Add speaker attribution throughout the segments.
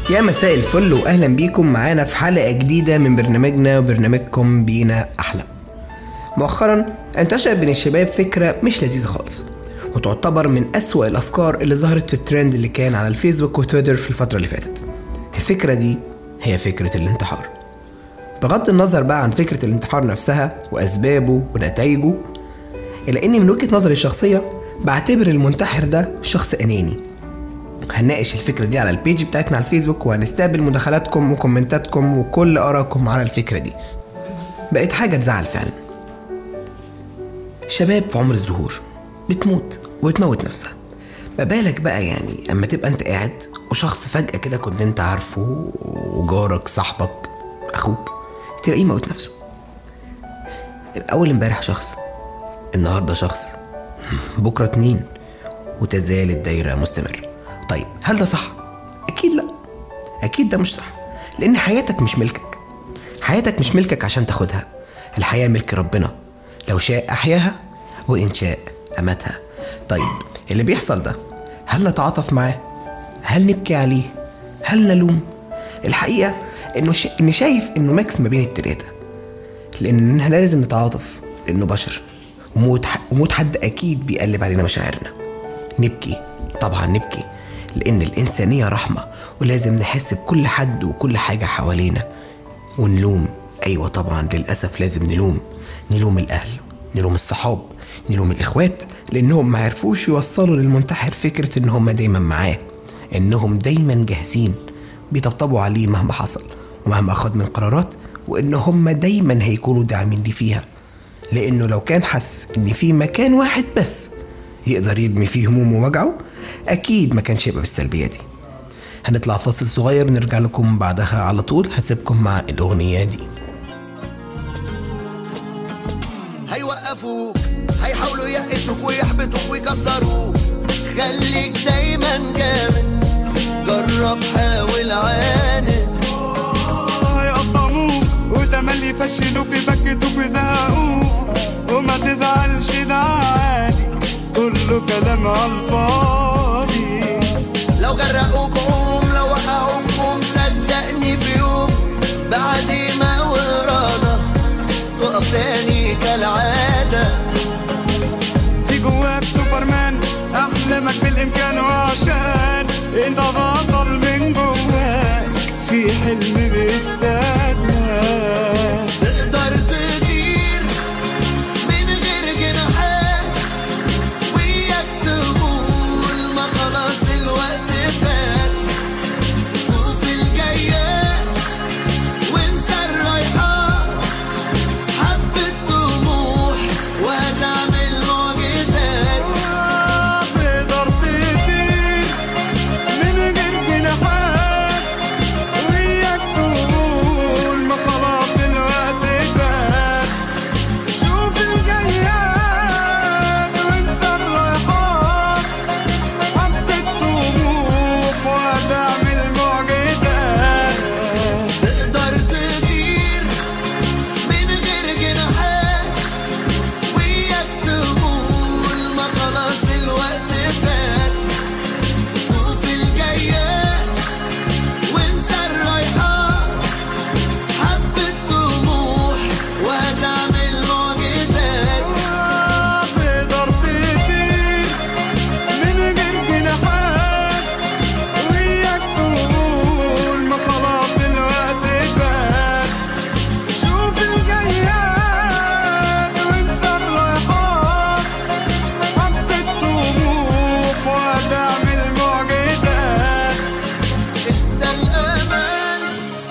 Speaker 1: يا مساء الفل واهلا بيكم معانا في حلقه جديده من برنامجنا وبرنامجكم بينا احلى مؤخرا انتشر بين الشباب فكره مش لذيذه خالص وتعتبر من أسوأ الأفكار اللي ظهرت في الترند اللي كان على الفيسبوك وتويتر في الفترة اللي فاتت الفكرة دي هي فكرة الانتحار بغض النظر بقى عن فكرة الانتحار نفسها وأسبابه ونتائجه إلا إني من وجهة نظري الشخصية بعتبر المنتحر ده شخص أناني هنناقش الفكرة دي على البيج بتاعتنا على الفيسبوك وهنستقبل مداخلاتكم وكومنتاتكم وكل آرائكم على الفكرة دي بقت حاجة تزعل فعلا شباب في عمر الزهور بتموت وبتموت نفسها ما بالك بقى يعني اما تبقى انت قاعد وشخص فجأة كده كنت انت عارفه وجارك صاحبك اخوك تلاقيه موت نفسه اول امبارح شخص النهارده شخص بكره اتنين وتزال الدايرة مستمرة طيب هل ده صح؟ أكيد لأ أكيد ده مش صح لأن حياتك مش ملكك حياتك مش ملكك عشان تاخدها الحياة ملك ربنا لو شاء أحياها وإن شاء أمتها طيب اللي بيحصل ده هل نتعاطف معاه؟ هل نبكي عليه؟ هل نلوم؟ الحقيقة إنه شا... إني شايف إنه ميكس ما بين التلاتة لأن إحنا لازم نتعاطف لأنه بشر وموت ح... وموت حد أكيد بيقلب علينا مشاعرنا نبكي طبعا نبكي لأن الإنسانية رحمة ولازم نحس بكل حد وكل حاجة حوالينا ونلوم أيوة طبعا للأسف لازم نلوم نلوم الأهل نلوم الصحاب نلوم الإخوات لأنهم ما عرفوش يوصلوا للمنتحر فكرة إن هم دايما معاه إنهم دايما جاهزين بيطبطبوا عليه مهما حصل ومهما أخد من قرارات وإن هم دايما هيكونوا داعمين ليه فيها لأنه لو كان حس إن في مكان واحد بس يقدر يرمي فيه همومه ووجعه أكيد ما كانش يبقى بالسلبية دي هنطلع فاصل صغير ونرجع لكم بعدها على طول هسيبكم مع الأغنية دي
Speaker 2: هيوقفوك هيحاولوا يقسوك ويحبطوك ويكسروك خليك دايما جامد جرب حاول عاند
Speaker 3: هيقطعوك وتملي يفشلوك يبكتوك ويزهقوك وما تزعلش ده عادي كله كلام عالفاضي
Speaker 2: لو غرقوك قوم لو وقعوك قوم صدقني في يوم بعزيمة وإرادة تقف تاني كالعادة
Speaker 3: في جواك سوبرمان احلامك بالامكان وعشان انت بطل من جواك في حلم بيستناك
Speaker 2: تقدر تطير من غير جناحات وياك تقول ما خلاص الوقت فات شوف الجايات وانسى الرايحات حبة طموح وهتعمل معجزات
Speaker 3: تقدر تطير من غير جناحات وياك تقول ما خلاص الوقت فات شوف الجياد وانسى الرايحات حبة طموح وهتعمل معجزات
Speaker 2: تقدر تطير من غير جناحات وياك تقول ما خلاص الوقت فات شوف الجايات وانسى الرايحات حبة طموح وهتعمل معجزات
Speaker 3: تقدر تطير من غير جناحات وياك تقول ما خلاص الوقت فات شوف الجياد وانسى الرايحات حبة طموح وهتعمل معجزات
Speaker 2: انت الامان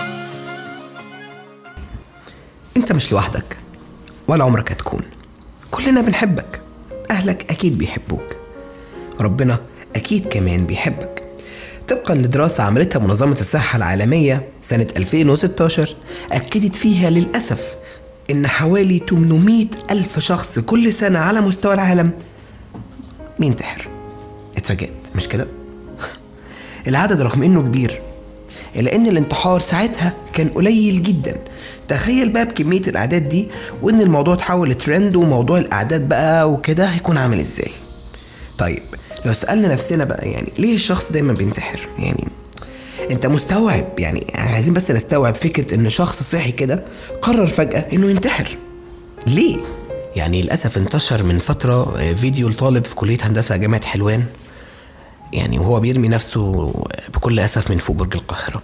Speaker 1: انت مش لوحدك ولا عمرك هتكون كلنا بنحبك اهلك اكيد بيحبوك ربنا اكيد كمان بيحبك طبقا لدراسة عملتها منظمة الصحة العالمية سنة 2016 أكدت فيها للأسف إن حوالي 800 ألف شخص كل سنة على مستوى العالم بينتحر اتفاجأت مش كده؟ العدد رغم إنه كبير إلا إن الانتحار ساعتها كان قليل جدا تخيل بقى بكمية الأعداد دي وإن الموضوع اتحول لترند وموضوع الأعداد بقى وكده هيكون عامل إزاي طيب لو سألنا نفسنا بقى يعني ليه الشخص دايما بينتحر يعني انت مستوعب يعني يعني عايزين بس نستوعب فكره ان شخص صحي كده قرر فجاه انه ينتحر ليه يعني للاسف انتشر من فتره آه، فيديو لطالب في كليه هندسه جامعه حلوان يعني وهو بيرمي نفسه بكل اسف من فوق برج القاهره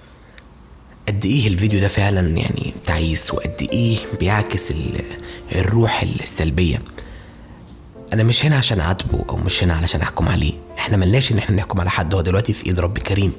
Speaker 1: قد ايه الفيديو ده فعلا يعني تعيس وقد ايه بيعكس ال- الروح السلبيه انا مش هنا عشان اعاتبه او مش هنا علشان احكم عليه احنا ملناش ان احنا نحكم على حد هو دلوقتي في ايد رب كريم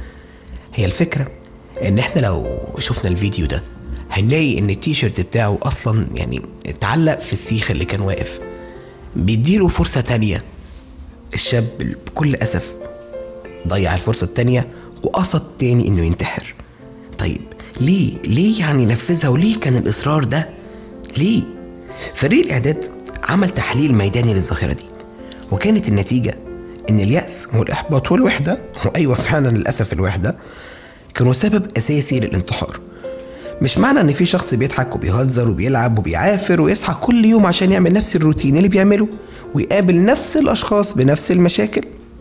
Speaker 1: هي الفكره ان احنا لو شفنا الفيديو ده هنلاقي ان التيشيرت بتاعه اصلا يعني اتعلق في السيخ اللي كان واقف بيديله فرصه تانية الشاب بكل اسف ضيع الفرصه التانية وقصد تاني انه ينتحر طيب ليه ليه يعني نفذها وليه كان الاصرار ده ليه فريق الاعداد عمل تحليل ميداني للظاهره دي وكانت النتيجه ان الياس والاحباط والوحده وايوه فعلا للاسف الوحده كانوا سبب اساسي للانتحار مش معنى ان في شخص بيضحك وبيهزر وبيلعب وبيعافر ويصحى كل يوم عشان يعمل نفس الروتين اللي بيعمله ويقابل نفس الاشخاص بنفس المشاكل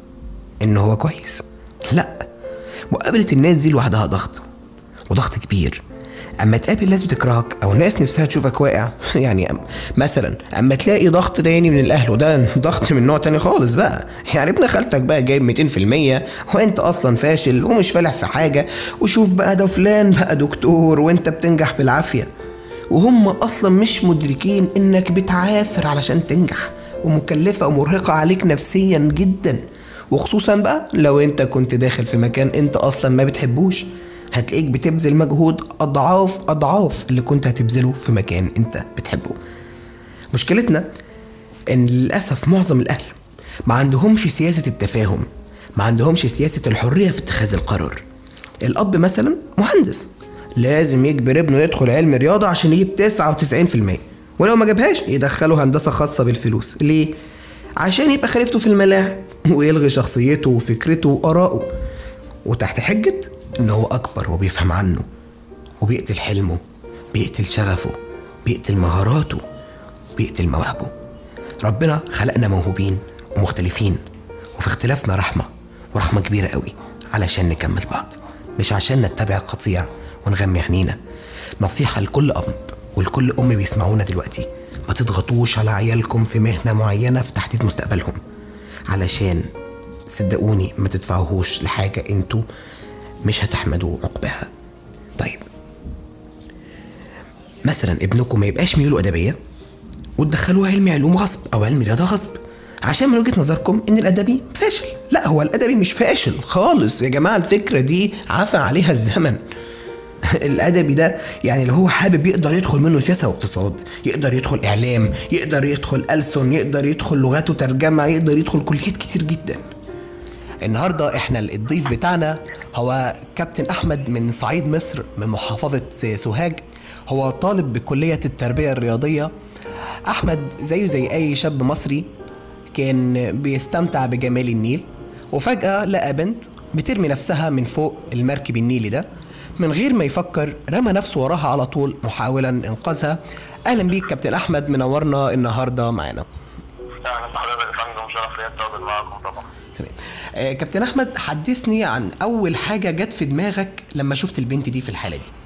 Speaker 1: ان هو كويس لا مقابله الناس دي لوحدها ضغط وضغط كبير اما تقابل ناس بتكرهك او ناس نفسها تشوفك واقع يعني أم- مثلا اما تلاقي ضغط تاني من الاهل وده ضغط من نوع تاني خالص بقى يعني ابن خالتك بقى جايب 200% وانت اصلا فاشل ومش فالح في حاجه وشوف بقى ده فلان بقى دكتور وانت بتنجح بالعافيه وهم اصلا مش مدركين انك بتعافر علشان تنجح ومكلفه ومرهقه عليك نفسيا جدا وخصوصا بقى لو انت كنت داخل في مكان انت اصلا ما بتحبوش هتلاقيك بتبذل مجهود اضعاف اضعاف اللي كنت هتبذله في مكان انت بتحبه مشكلتنا ان للاسف معظم الاهل ما عندهمش سياسه التفاهم ما عندهمش سياسه الحريه في اتخاذ القرار الاب مثلا مهندس لازم يجبر ابنه يدخل علم رياضه عشان يجيب 99% ولو ما جابهاش يدخله هندسه خاصه بالفلوس ليه عشان يبقى خليفته في الملاعب ويلغي شخصيته وفكرته وآراءه وتحت حجة إن هو أكبر وبيفهم عنه وبيقتل حلمه بيقتل شغفه بيقتل مهاراته بيقتل مواهبه ربنا خلقنا موهوبين ومختلفين وفي اختلافنا رحمة ورحمة كبيرة قوي علشان نكمل بعض مش عشان نتبع القطيع ونغمي عينينا نصيحة لكل أب ولكل أم بيسمعونا دلوقتي ما تضغطوش على عيالكم في مهنة معينة في تحديد مستقبلهم علشان صدقوني ما تدفعوهوش لحاجة انتوا مش هتحمدوا عقباها طيب مثلا ابنكم ما يبقاش ميوله أدبية وتدخلوه علم علوم غصب أو علم رياضة غصب عشان من وجهة نظركم إن الأدبي فاشل لا هو الأدبي مش فاشل خالص يا جماعة الفكرة دي عفى عليها الزمن الادبي ده يعني لو هو حابب يقدر يدخل منه سياسه واقتصاد يقدر يدخل اعلام يقدر يدخل ألسن يقدر يدخل لغات وترجمه يقدر يدخل كليات كتير جدا النهارده احنا الضيف بتاعنا هو كابتن احمد من صعيد مصر من محافظه سوهاج هو طالب بكليه التربيه الرياضيه احمد زيه زي اي شاب مصري كان بيستمتع بجمال النيل وفجاه لقى بنت بترمي نفسها من فوق المركب النيلي ده من غير ما يفكر رمى نفسه وراها على طول محاولا انقاذها اهلا بيك كابتن احمد منورنا النهارده معانا
Speaker 4: اهلا بحضرتك يا فندم شرف لي اتواجد معاكم طبعا
Speaker 1: تمام آه كابتن احمد حدثني عن اول حاجه جت في دماغك لما شفت البنت دي في الحاله دي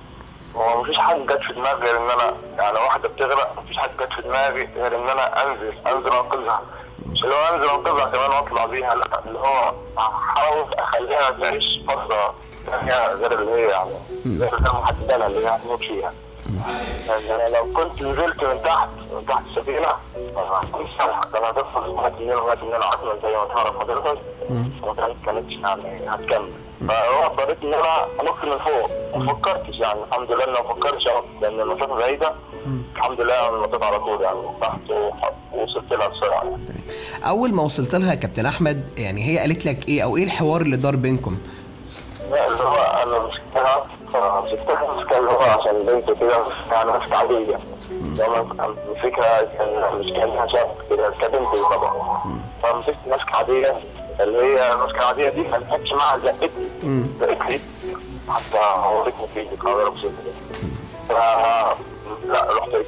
Speaker 4: هو مفيش حاجه جت في دماغي غير ان انا يعني واحده بتغرق مفيش حاجه جت في دماغي غير ان انا انزل انزل انقذها مش اللي هو انزل انقذها كمان واطلع بيها لا اللي هو احاول اخليها تعيش فتره ثانيه غير اللي هي يعني غير اللي انا محدده لها اللي هي هتموت فيها يعني انا لو كنت نزلت من تحت من تحت السفينه كنت سامحه كان هتفضل لغايه الليل لغايه ان انا عطله زي ما تعرف حضرتك وما كانت- كانتش يعني هتكمل فهو اضطريت ان انا انط من فوق ما فكرتش يعني الحمد لله اني ما فكرتش أنط، لان المسافه بعيده الحمد لله انا نطيت على طول يعني تحت وح- ووصلت لها بسرعه يعني.
Speaker 1: اول ما وصلت لها يا كابتن احمد يعني هي قالت لك ايه او ايه الحوار اللي دار بينكم
Speaker 4: لا اللي هو انا مسكتها مسكتها مسكتها اللي هو عشان بنت كده يعني مسكة عادية لما مسكها كان مش كانها شاب كده كبنت طبعا فمسكت مسكة عادية اللي هي المسكة العادية دي ما لحقتش معاها زقتني زقتني حتى عورتني في ايدي قادرة بسيطة ف لا رحت رجعت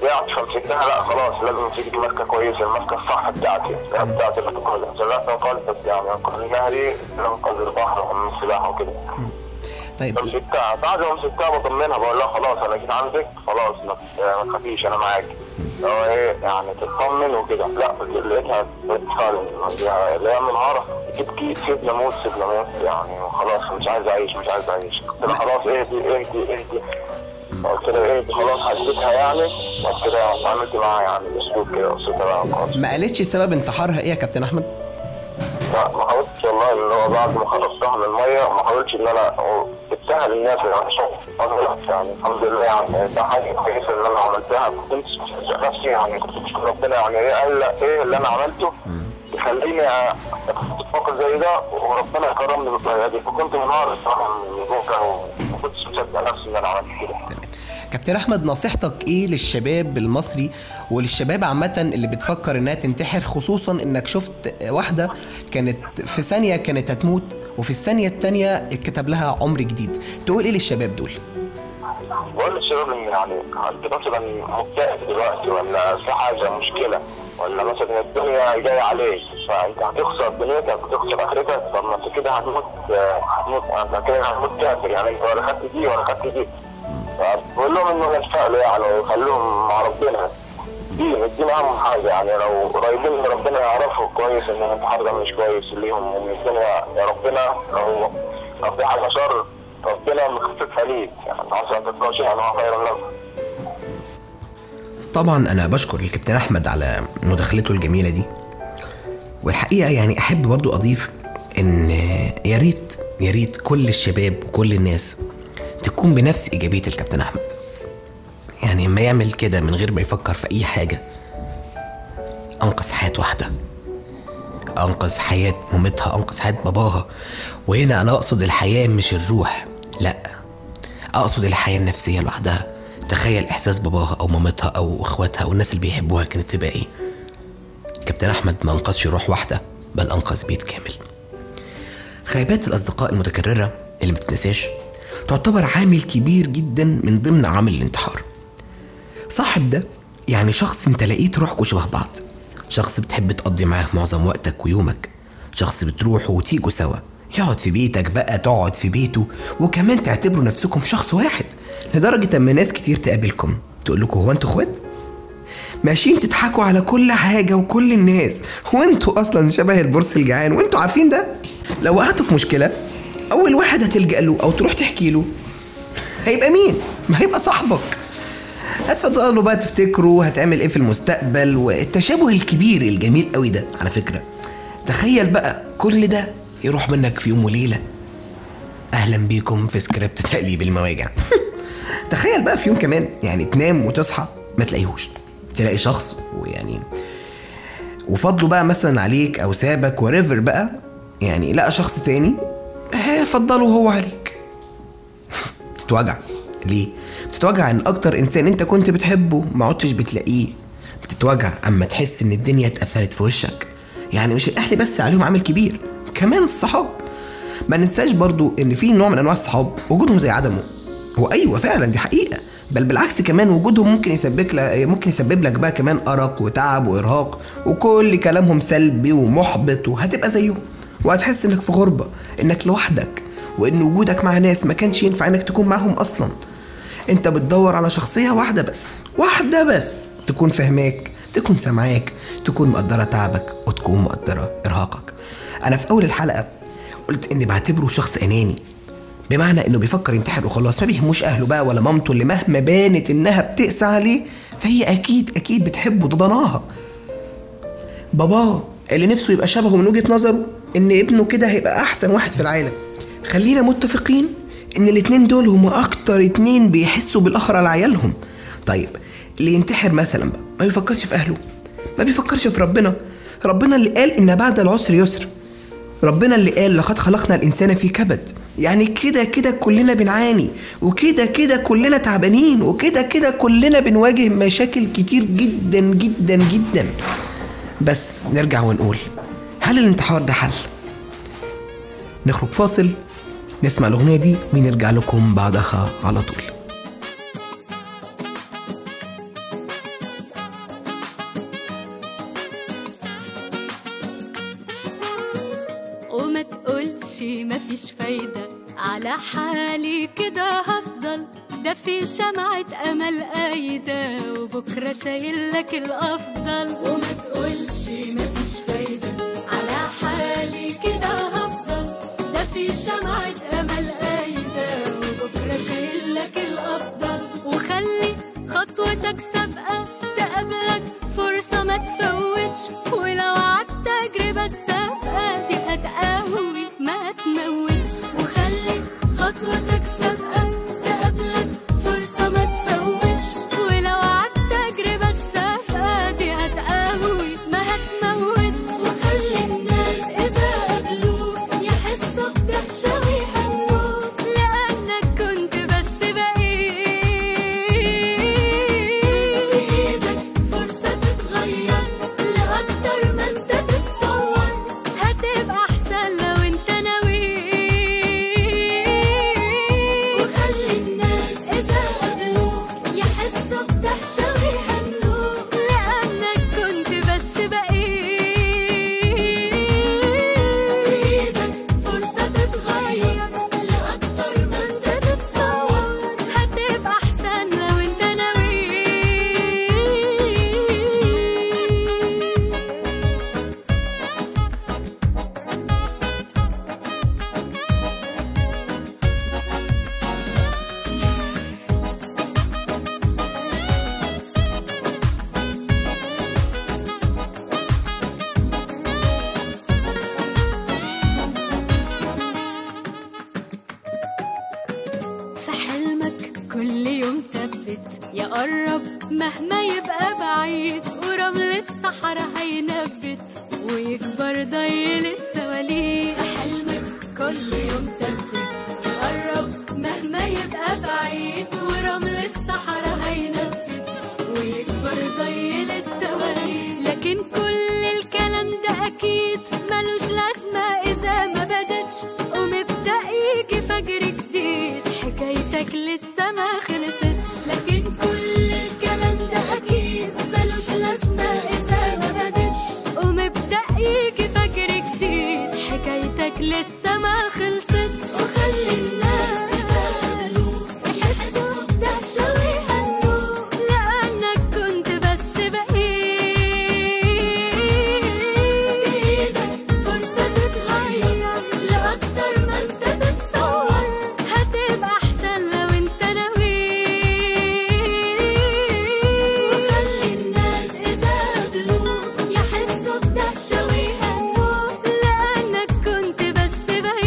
Speaker 4: وقعت فمسكتها لا خلاص لازم امسك دي ماسكه كويسه الماسكه الصح بتاعتي بتاعتي اللي تقولها سمعت انقاذ بس يعني انقاذ النهري انقاذ البحر ومن السباحه وكده
Speaker 1: طيب
Speaker 4: فمسكتها بعد ما مسكتها بطمنها بقول لها خلاص انا جيت عندك خلاص ما ما تخافيش انا معاك هو ايه يعني تطمن وكده لا لقيتها بتفعل اللي هي منهارة تبكي سيبنا موت سيبنا موت يعني خلاص مش عايز اعيش مش عايز اعيش قلت لها خلاص اهدي اهدي اهدي قلت لها اهدي خلاص هديتها يعني وبعد كده اتعاملت معاها يعني باسلوب كده قصتها بقى خلاص
Speaker 1: ما قالتش سبب انتحارها ايه يا كابتن احمد
Speaker 4: لا ما حاولتش والله اللي هو بعد ما خرجتها من الميه ما حاولتش ان انا جبتها للناس اللي انا شفت انا لا يعني الحمد لله يعني ده حاجه كويسه اللي انا عملتها كنت مصدق نفسي يعني كنت بشكر ربنا يعني ايه قال لا ايه اللي انا عملته يخليني اتحط في موقف زي ده وربنا يكرمني بالطريقه دي فكنت منهار الصراحه من البكا وما كنتش مصدق نفسي ان انا عملت كده
Speaker 1: كابتن احمد نصيحتك ايه للشباب المصري وللشباب عامه اللي بتفكر انها تنتحر خصوصا انك شفت واحده كانت في ثانيه كانت هتموت وفي الثانيه الثانيه اتكتب لها عمر جديد تقول ايه للشباب دول
Speaker 4: بقول للشباب ان يعني انت مثلا مكتئب دلوقتي ولا في حاجه مشكله ولا مثلا الدنيا جايه عليك فانت هتخسر دنيتك وتخسر اخرتك طب ما انت كده هتموت آه، هتموت انت كده هتموت كافر يعني انت ولا خدت دي ولا خدت دي بقول لهم انهم يتفائلوا يعني ويخلوهم مع ربنا دين الدين اهم حاجه يعني لو قريبين من ربنا يعرفوا كويس ان الانتحار ده مش كويس ليهم وان الدنيا يا ربنا لو لو في حاجه شر ربنا مخففها ليك يعني عسى ان تكون شيئا هو خيرا لك
Speaker 1: طبعا انا بشكر الكابتن احمد على مداخلته الجميله دي والحقيقه يعني احب برضو اضيف ان يا ريت يا ريت كل الشباب وكل الناس تكون بنفس ايجابيه الكابتن احمد يعني ما يعمل كده من غير ما يفكر في اي حاجه انقذ حياه واحده انقذ حياه مامتها انقذ حياه باباها وهنا انا اقصد الحياه مش الروح لا اقصد الحياه النفسيه لوحدها تخيل احساس باباها او مامتها او اخواتها والناس اللي بيحبوها كانت تبقى ايه كابتن احمد ما انقذش روح واحده بل انقذ بيت كامل خيبات الاصدقاء المتكرره اللي ما تتنساش تعتبر عامل كبير جدا من ضمن عوامل الانتحار صاحب ده يعني شخص انت لقيت روحكوا شبه بعض شخص بتحب تقضي معاه معظم وقتك ويومك شخص بتروحوا وتيجوا سوا يقعد في بيتك بقى تقعد في بيته وكمان تعتبروا نفسكم شخص واحد لدرجة اما ناس كتير تقابلكم تقول لكم هو انتوا اخوات ماشيين تضحكوا على كل حاجة وكل الناس وانتوا اصلا شبه البورس الجعان وانتوا عارفين ده لو وقعتوا في مشكلة اول واحد هتلجأ له او تروح تحكي له هيبقى مين ما هيبقى صاحبك هتفضلوا بقى تفتكروا هتعمل ايه في المستقبل والتشابه الكبير الجميل قوي ده على فكرة تخيل بقى كل ده يروح منك في يوم وليلة اهلا بيكم في سكريبت تقليب المواجع تخيل بقى في يوم كمان يعني تنام وتصحى ما تلاقيهوش تلاقي شخص ويعني وفضله بقى مثلا عليك او سابك وريفر بقى يعني لقى شخص تاني آه، فضله هو عليك بتتوجع ليه بتتوجع ان اكتر انسان انت كنت بتحبه ما عدتش بتلاقيه بتتوجع اما تحس ان الدنيا اتقفلت في وشك يعني مش الاهل بس عليهم عامل كبير كمان الصحاب ما ننساش برضو ان في نوع من انواع الصحاب وجودهم زي عدمه وايوه فعلا دي حقيقه بل بالعكس كمان وجودهم ممكن يسبب لك ممكن يسبب لك بقى كمان ارق وتعب وارهاق وكل كلامهم سلبي ومحبط وهتبقى زيهم وهتحس انك في غربه انك لوحدك وان وجودك مع ناس ما كانش ينفع انك تكون معاهم اصلا انت بتدور على شخصيه واحده بس واحده بس تكون فاهماك تكون سامعاك تكون مقدره تعبك وتكون مقدره ارهاقك انا في اول الحلقه قلت اني بعتبره شخص اناني بمعنى انه بيفكر ينتحر وخلاص ما بيهموش اهله بقى ولا مامته اللي مهما بانت انها بتقسى عليه فهي اكيد اكيد بتحبه ده ضناها باباه اللي نفسه يبقى شبهه من وجهة نظره ان ابنه كده هيبقى احسن واحد في العالم خلينا متفقين ان الاتنين دول هما اكتر اتنين بيحسوا بالاخر على عيالهم طيب اللي ينتحر مثلا بقى ما بيفكرش في اهله ما بيفكرش في ربنا ربنا اللي قال ان بعد العسر يسر ربنا اللي قال لقد خلقنا الانسان في كبد يعني كده كده كلنا بنعاني وكده كده كلنا تعبانين وكده كده كلنا بنواجه مشاكل كتير جدا جدا جدا بس نرجع ونقول هل الانتحار ده حل نخرج فاصل نسمع الاغنيه دي ونرجع لكم بعدها على طول
Speaker 5: على حالي كده هفضل ده في شمعة أمل قايدة وبكرة شايل لك الأفضل وما تقولش مفيش فايدة على حالي كده هفضل ده في شمعة أمل قايدة وبكرة شايل لك الأفضل وخلي خطوتك سابقة تقابلك فرصة ما تفوتش ولو عدت تجربة السابقة دي هتقوي ما تموتش وخلي خطوتك سابقة تقابلك فرصة ما تفوتش ولو عدت تجربة السابقة دي هتقوي ما هتموتش وخلي الناس إذا قابلوك يحسوا بدهشة ويهنوك لأنك كنت بس بقيت في إيدك فرصة تتغير لأكتر ما أنت تتصور هتبقى أحسن لو أنت ناوي وخلي الناس إذا قابلوك يحسوا بدهشة ويهنوك لأنك كنت بس بقيت في إيدك فرصة تتغير لأكتر ما أنت تتصور هتبقى أحسن لو أنت ناوي في حلمك كل يوم ثبت يا قرب مهما يبقى بعيد ورمل الصحراء هينبت ويكبر ضيل السواليف في حلمك كل يوم ثبت يا قرب مهما يبقى بعيد ورمل الصحراء هينبت ويكبر ضيل السواليف لكن كل الكلام ده اكيد ملوش لازمه اذا ما بدتش ومبدا يجي فجر جديد حكايتك لسه ما خلصتش لكن كل الكلام ده اكيد ملوش لازمه اذا ما بدتش ومبدا يجي فجر جديد حكايتك لسه ما خلصتش وخلي الناس يسألوك يحسوا بدهشة ويهنوك لأنك كنت بس بقيت في إيدك فرصة تتغير لأكتر ما أنت تتصور هتبقى أحسن لو أنت ناوي وخلي الناس إذا قابلوك يحسوا بدهشة ويهنوك لأنك كنت بس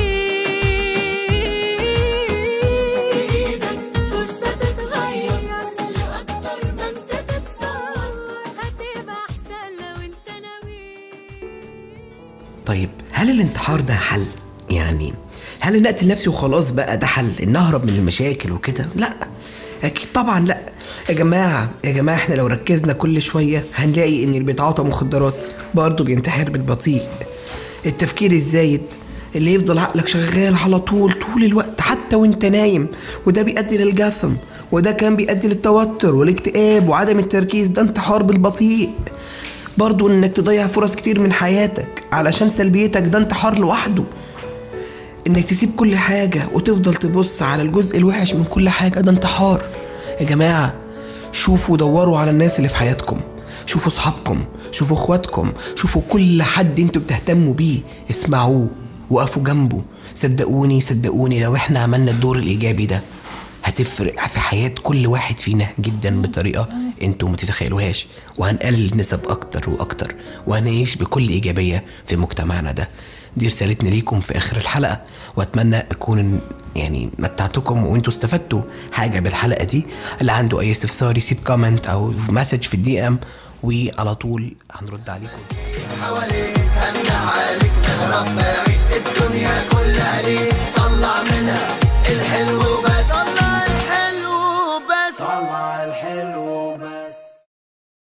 Speaker 5: بقيت في إيدك فرصة تتغير لأكتر ما أنت تتصور هتبقى أحسن لو أنت ناوي
Speaker 1: طيب هل الانتحار ده حل؟ يعني هل ان اقتل نفسي وخلاص بقى ده حل ان اهرب من المشاكل وكده؟ لا اكيد طبعا لا يا جماعة يا جماعة احنا لو ركزنا كل شوية هنلاقي ان اللي بيتعاطى مخدرات برضه بينتحر بالبطيء التفكير الزايد اللي يفضل عقلك شغال على طول طول الوقت حتى وانت نايم وده بيؤدي للجثم وده كان بيؤدي للتوتر والاكتئاب وعدم التركيز ده انتحار بالبطيء برضو انك تضيع فرص كتير من حياتك علشان سلبيتك ده انتحار لوحده انك تسيب كل حاجة وتفضل تبص على الجزء الوحش من كل حاجة ده انتحار يا جماعة شوفوا دوروا على الناس اللي في حياتكم شوفوا صحابكم شوفوا اخواتكم شوفوا كل حد انتوا بتهتموا بيه اسمعوه وقفوا جنبه صدقوني صدقوني لو احنا عملنا الدور الايجابي ده هتفرق في حياة كل واحد فينا جدا بطريقة انتوا ما تتخيلوهاش وهنقلل النسب اكتر واكتر وهنعيش بكل ايجابية في مجتمعنا ده دي رسالتنا ليكم في اخر الحلقة واتمنى اكون يعني متعتكم وانتوا استفدتوا حاجة بالحلقة دي اللي عنده اي استفسار يسيب كومنت او مسج في الدي ام وعلى طول هنرد عليكم
Speaker 2: حواليك امنع عليك تهرب بعيد الدنيا كلها ليك طلع منها الحلو